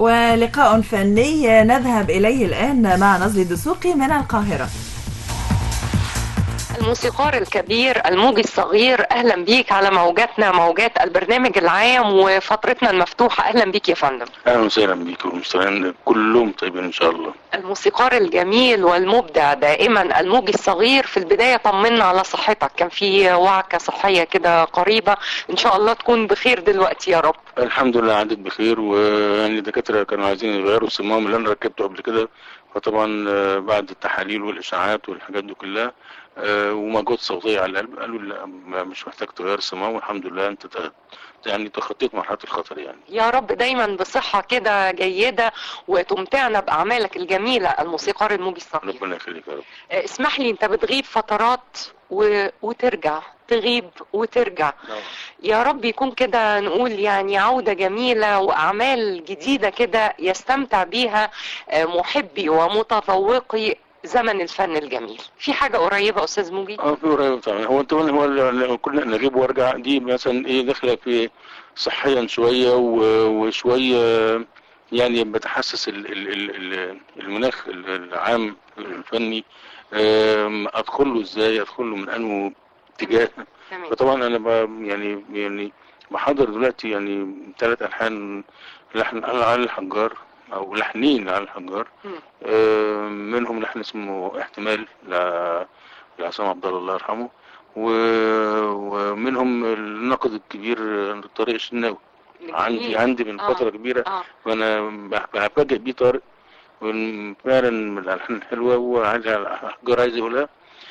ولقاء فني نذهب إليه الآن مع نزل الدسوقي من القاهرة الموسيقار الكبير الموجي الصغير اهلا بيك على موجاتنا موجات البرنامج العام وفترتنا المفتوحه اهلا بيك يا فندم اهلا وسهلا بيكم المستمعين كلهم طيبين ان شاء الله الموسيقار الجميل والمبدع دائما الموجي الصغير في البدايه طمنا على صحتك كان في وعكه صحيه كده قريبه ان شاء الله تكون بخير دلوقتي يا رب الحمد لله عدت بخير ويعني الدكاتره كانوا عايزين يغيروا الصمام اللي انا ركبته قبل كده فطبعا آه، بعد التحاليل والاشاعات والحاجات دي كلها آه، ومجهود صوتيه على القلب قالوا لا ما- مش محتاج تغير الصمام والحمد لله انت ت- يعني تخطيت مرحله الخطر يعني يا رب دايما بصحه كده جيده وتمتعنا باعمالك الجميله الموسيقار الموجي الصغير ربنا يخليك يا رب آه، اسمح لي انت بتغيب فترات و... وترجع تغيب وترجع يا رب يكون كده نقول يعني عودة جميلة وأعمال جديدة كده يستمتع بيها آه، محبي ومتذوقي زمن الفن الجميل في حاجة قريبة أستاذ موجي اه في قريب طبعا هو طبعا هو ال- كل نغيب وارجع دي مثلا ايه داخله في صحيا شويه و- وشويه يعني بتحسس ال- ال- ال- ال- المناخ ال- العام الفني آم، ادخل له ازاي ادخل له من انه اتجاه تمام فطبعا انا ب يعني يعني بحضر دلوقتي يعني ثلاث الحان لحن على الحجار او لحنين على الحجار مم. آه، منهم لحن اسمه احتمال ل- لعصام عبد الله الله يرحمه و- ومنهم الناقد الكبير آه، طارق الشناوي عندي جميل. عندي من آه. فترة كبيرة اه وانا بح- بفاجئ بيه طارق وإن فعلا من الالحان الحلوة وعايز احجار عايز يقولها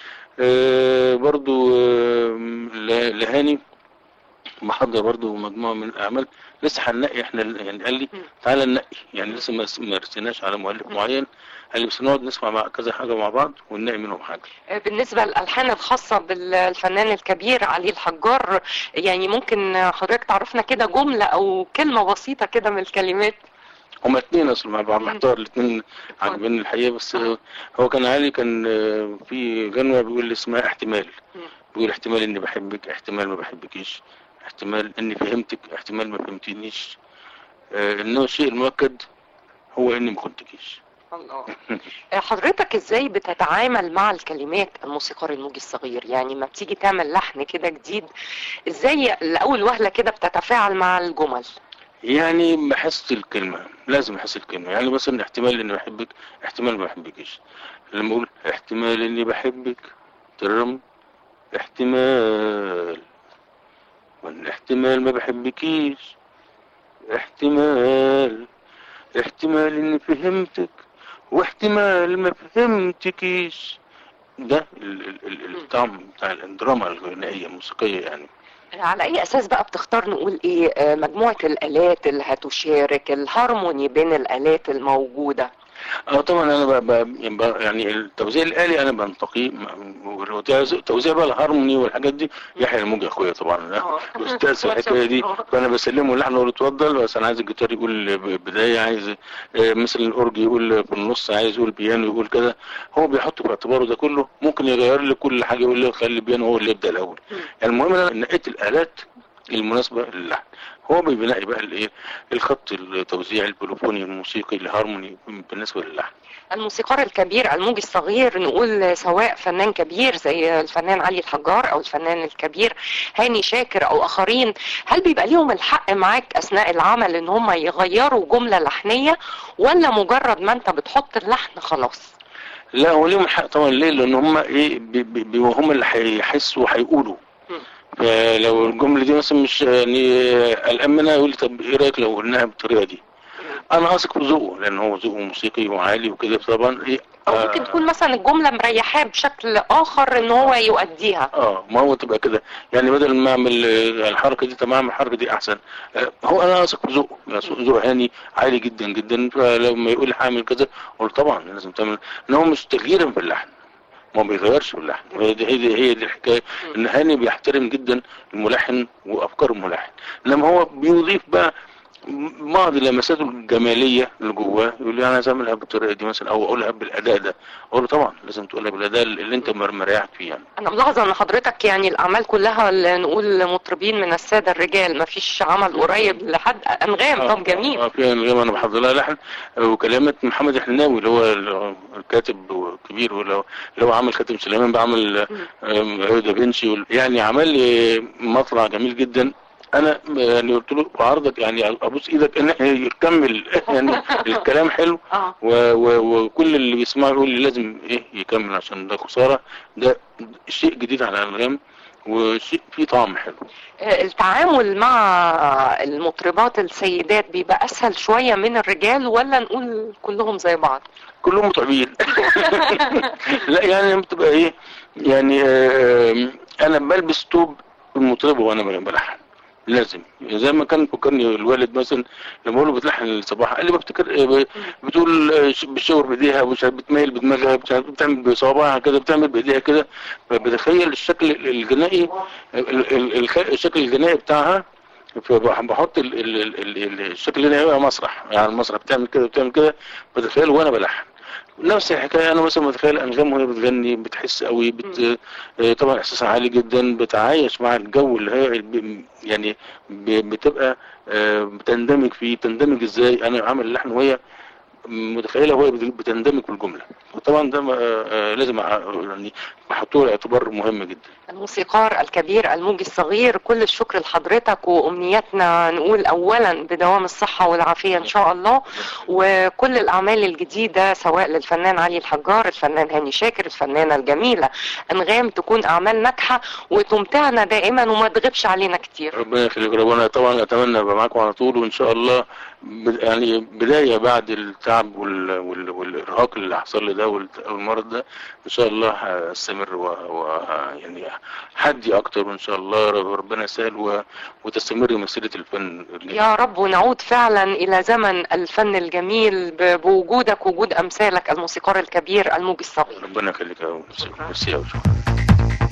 آه، برضو آه، ل- لهاني محضر برضو مجموعة من الأعمال لسه هننقي احنا يعني قال لي مم. تعالى ننقي يعني لسه ما ما رسيناش على مؤلف مم. معين قال لي بس نقعد نسمع مع كذا حاجة مع بعض وننقي منهم حاجة آه، بالنسبة للألحان الخاصة بالفنان الكبير علي الحجار يعني ممكن حضرتك تعرفنا كده جملة أو كلمة بسيطة كده من الكلمات هما اتنين اصلا مع بعض مم. محتار الاتنين عاجبيني الحقيقة بس آه. هو كان علي كان آه، في غنوة بيقول لي اسمها احتمال مم. بيقول احتمال اني بحبك احتمال ما بحبكيش احتمال اني فهمتك احتمال ما فهمتنيش آه، انما الشيء المؤكد هو اني ما كنتكيش الله حضرتك ازاي بتتعامل مع الكلمات الموسيقار الموجي الصغير يعني ما بتيجي تعمل لحن كده جديد ازاي لأول وهلة كده بتتفاعل مع الجمل يعني بحس الكلمة لازم احس الكلمة يعني مثلا احتمال اني بحبك احتمال ما بحبكيش لما اقول احتمال اني بحبك ترم احتمال والاحتمال ما بحبكيش احتمال احتمال اني فهمتك واحتمال ما فهمتكيش ده ال- ال- ال- الطعم بتاع الدراما الغنائية الموسيقية يعني على اي اساس بقى بتختار نقول ايه آه، مجموعة الالات اللي هتشارك الهارموني بين الالات الموجودة اه طبعا انا ب... ب... يعني التوزيع الالي انا بنتقيه والتوزيع بقى الهارموني والحاجات دي يحيى الموجي اخويا طبعا آه. استاذ في الحكايه دي فانا بسلمه اللحن اقول له اتفضل بس انا عايز الجيتار يقول ب- بدايه عايز آه، مثل الاورج يقول في النص عايز يقول بيانو يقول كذا هو بيحط في اعتباره ده كله ممكن يغير لي كل حاجه يقول لي خلي البيانو هو اللي يبدا الاول مم. يعني المهم انا نقيت الالات المناسبه للحن هو بينقي بقى الايه الخط التوزيع البوليفوني الموسيقي الهارموني بالنسبه للحن الموسيقار الكبير الموجي الصغير نقول سواء فنان كبير زي الفنان علي الحجار او الفنان الكبير هاني شاكر او اخرين هل بيبقى ليهم الحق معاك اثناء العمل ان هم يغيروا جملة لحنية ولا مجرد ما انت بتحط اللحن خلاص لا هو ليهم الحق طبعا ليه لان هم ايه بي- بي- بي- هم اللي هيحسوا وهيقولوا مم. فلو الجمله دي مثلا مش يعني قلقان منها يقول لي طب ايه رايك لو قلناها بالطريقه دي انا اثق في ذوقه لان هو ذوقه موسيقي وعالي وكده طبعا ايه او ممكن تكون مثلا الجملة مريحاه بشكل اخر ان هو يؤديها اه ما هو تبقى كده يعني بدل ما اعمل آه، الحركه دي طب اعمل الحركه دي احسن آه، هو انا اثق في ذوقه يعني ذوق هاني عالي جدا جدا فلما يقول لي هعمل كذا اقول طبعا لازم تعمل ان هو مش تغييرا في اللحن ما بيغيرش في اللحن هي دي هي دي, هي دي الحكايه ان هاني بيحترم جدا الملحن وافكار الملحن انما هو بيضيف بقى بعض اللمسات الجماليه اللي جواه يقول لي انا عايز اعملها بالطريقه دي مثلا او اقولها بالاداء ده اقول له طبعا لازم تقولها بالاداء اللي انت مر- مريحك فيه يعني انا ملاحظه ان حضرتك يعني الاعمال كلها اللي نقول مطربين من الساده الرجال ما فيش عمل قريب لحد انغام طب جميل اه في انغام انا بحضر لها لحن آه، وكلمات محمد الحناوي اللي هو ال- الكاتب الكبير واللي هو- اللي هو عامل خاتم سليمان بعمل آه، دافنشي وال- يعني عمل لي مطلع جميل جدا انا يعني قلت له بعرضك يعني ابوس ايدك ان إحنا يكمل يعني الكلام حلو اه و- و- وكل اللي بيسمعه يقول لي لازم ايه يكمل عشان ده خساره ده شيء جديد على الانغام وشيء فيه طعم حلو التعامل مع المطربات السيدات بيبقى اسهل شويه من الرجال ولا نقول كلهم زي بعض كلهم متعبين لا يعني بتبقى ايه يعني آه انا بلبس توب المطربه وانا بلحن لازم زي ما كان فكرني الوالد مثلا لما اقول له بتلحن الصباح قال لي بفتكر آه، بتقول آه، ش- بتشاور بايديها مش عارف بتميل بدماغها مش عارف بتعمل بصوابعها كده بتعمل بايديها كده بتخيل الشكل الجنائي ال- ال- الخ- الشكل الجنائي بتاعها فبحط ال- ال- ال- ال- الشكل الجنائي بقى مسرح يعني المسرح بتعمل كده بتعمل كده بتخيل وانا بلحن نفس الحكايه انا مثلا بتخيل انغام وهي بتغني بتحس قوي بت... آه، طبعا احساسها عالي جدا بتعايش مع الجو اللي هي ب- يعني ب- بتبقى آه، بتندمج فيه تندمج ازاي انا عامل اللحن وهي متخيله وهي بت- بتندمج في الجمله وطبعا ده ما- آه، لازم أع- يعني بحطه له اعتبار مهم جدا الموسيقار الكبير الموجي الصغير كل الشكر لحضرتك وامنياتنا نقول اولا بدوام الصحه والعافيه ان شاء الله وكل الاعمال الجديده سواء للفنان علي الحجار الفنان هاني شاكر الفنانه الجميله انغام تكون اعمال ناجحه وتمتعنا دائما وما تغيبش علينا كتير ربنا يخليك ربنا طبعا اتمنى ابقى معاكم على طول وان شاء الله ب- يعني بدايه بعد التعب وال... وال... والارهاق اللي حصل لي ده والت- والمرض ده ان شاء الله هستمر و... و... يعني حدي اكتر وان شاء الله ربنا يسهل و... وتستمر مسيره الفن يا رب ونعود فعلا الى زمن الفن الجميل ب- بوجودك وجود امثالك الموسيقار الكبير الموجي الصغير ربنا يخليك يا ميرسي أوي. شكرا